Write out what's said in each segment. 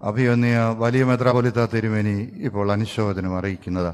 അഭിയന്യ വലിയ മെത്രാപൊലിത്ത തിരുമേനി ഇപ്പോൾ അനുശോചനം അറിയിക്കുന്നത്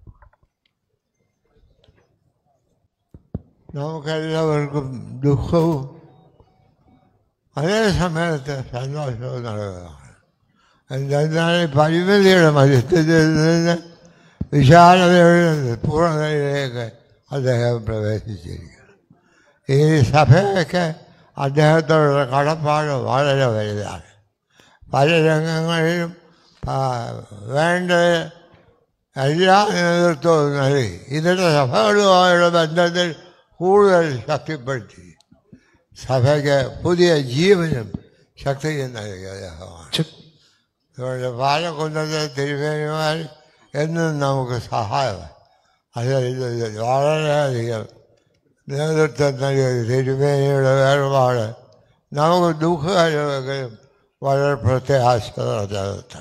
നമുക്കെല്ലാവർക്കും ദുഃഖവും അതേ സമയത്ത് സന്തോഷവും നൽകുന്നതാണ് എന്തെന്നാൽ ഈ പരിമിതിയുടെ മധ്യത്തിൽ നിന്ന് വിശാലതയുടെ പൂർണ്ണതയിലേക്ക് അദ്ദേഹം പ്രവേശിച്ചിരിക്കുന്നു ഈ സഭയ്ക്ക് അദ്ദേഹത്തോടുള്ള കടപ്പാട് വളരെ വലുതാണ് പല രംഗങ്ങളിലും ആ, വേണ്ട എല്ലാ നേതൃത്വവും നൽകി ഇതിൻ്റെ സഭകളുമായുള്ള ബന്ധത്തിൽ കൂടുതൽ ശക്തിപ്പെടുത്തി സഭയ്ക്ക് പുതിയ ജീവനും ശക്തിയും നൽകിയ അദ്ദേഹമാണ് അതുകൊണ്ട് പാലക്കുന്നത്തെ തിരുമേനിമാർ എന്നും നമുക്ക് സഹായമാണ് അത് ഇത് വളരെയധികം നേതൃത്വം നൽകിയ തിരുമേനിയുടെ വേർപാട് നമുക്ക് ദുഃഖകരമെങ്കിലും വളരെ പ്രത്യാശ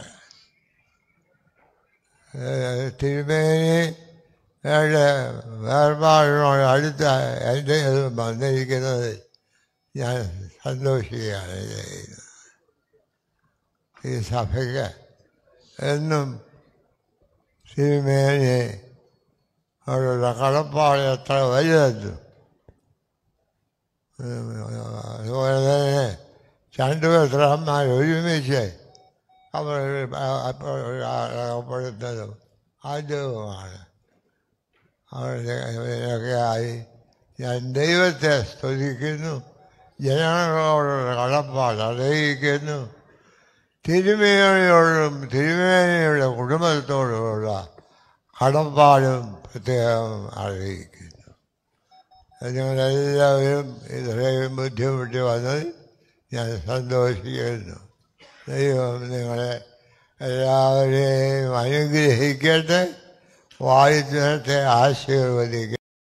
തിരുമേനിയുടെ വേർപാടിനോട് അടുത്ത എൻ്റെ ഇത് വന്നിരിക്കുന്നത് ഞാൻ സന്തോഷിക്കുകയാണ് ചെയ്യുന്നത് ഈ സഭയ്ക്ക് എന്നും തിരുമേനി അവരുടെ കടപ്പാട് എത്ര വലുതെന്നും അതുപോലെ തന്നെ രണ്ടു പേത്രന്മാർ ഒരുമിച്ച് അവർ അകപ്പെടുന്നതും ആദ്യവുമാണ് അവരുടെയൊക്കെയായി ഞാൻ ദൈവത്തെ സ്തുതിക്കുന്നു ജനങ്ങളോടുള്ള കടപ്പാട് അറിയിക്കുന്നു തിരുമേനിയോടും തിരുമേനിയുടെ കുടുംബത്തോടുമുള്ള കടപ്പാടും പ്രത്യേകം അറിയിക്കുന്നു നിങ്ങളെല്ലാവരും ഇത്രയും ബുദ്ധിമുട്ടി വന്നതിൽ ഞാൻ സന്തോഷിക്കുന്നു ദൈവം നിങ്ങളെ എല്ലാവരെയും അനുഗ്രഹിക്കട്ടെ വായുദിനത്തെ ആശീർവദിക്കട്ടെ